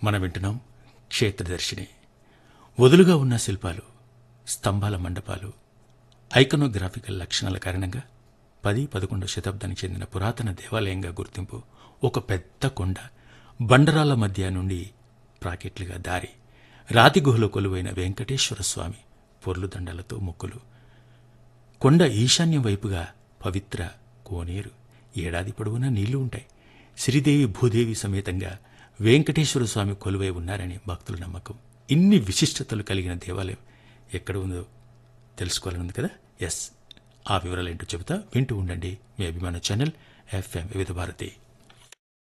మనం వింటున్నాం క్షేత్రదర్శిని వదులుగా ఉన్న శిల్పాలు స్తంభాల మండపాలు ఐకనోగ్రాఫికల్ లక్షణాల కారణంగా పది పదకొండవ శతాబ్దానికి చెందిన పురాతన దేవాలయంగా గుర్తింపు ఒక పెద్ద కొండ బండరాల మధ్య నుండి ప్రాకెట్లుగా దారి రాతి గుహలో కొలువైన వెంకటేశ్వర స్వామి పొర్లుదండలతో మొక్కులు కొండ ఈశాన్యం వైపుగా పవిత్ర కోనేరు ఏడాది పొడవునా నీళ్లు ఉంటాయి శ్రీదేవి భూదేవి సమేతంగా వెంకటేశ్వర స్వామి కొలువై ఉన్నారని భక్తుల నమ్మకం ఇన్ని విశిష్టతలు కలిగిన దేవాలయం ఎక్కడ ఉందో తెలుసుకోవాలని ఉంది కదా ఎస్ ఆ వివరాలు ఏంటో చెబుతా వింటూ ఉండండి మీ అభిమాన ఛానల్ ఎఫ్ఎం వివిధ భారతి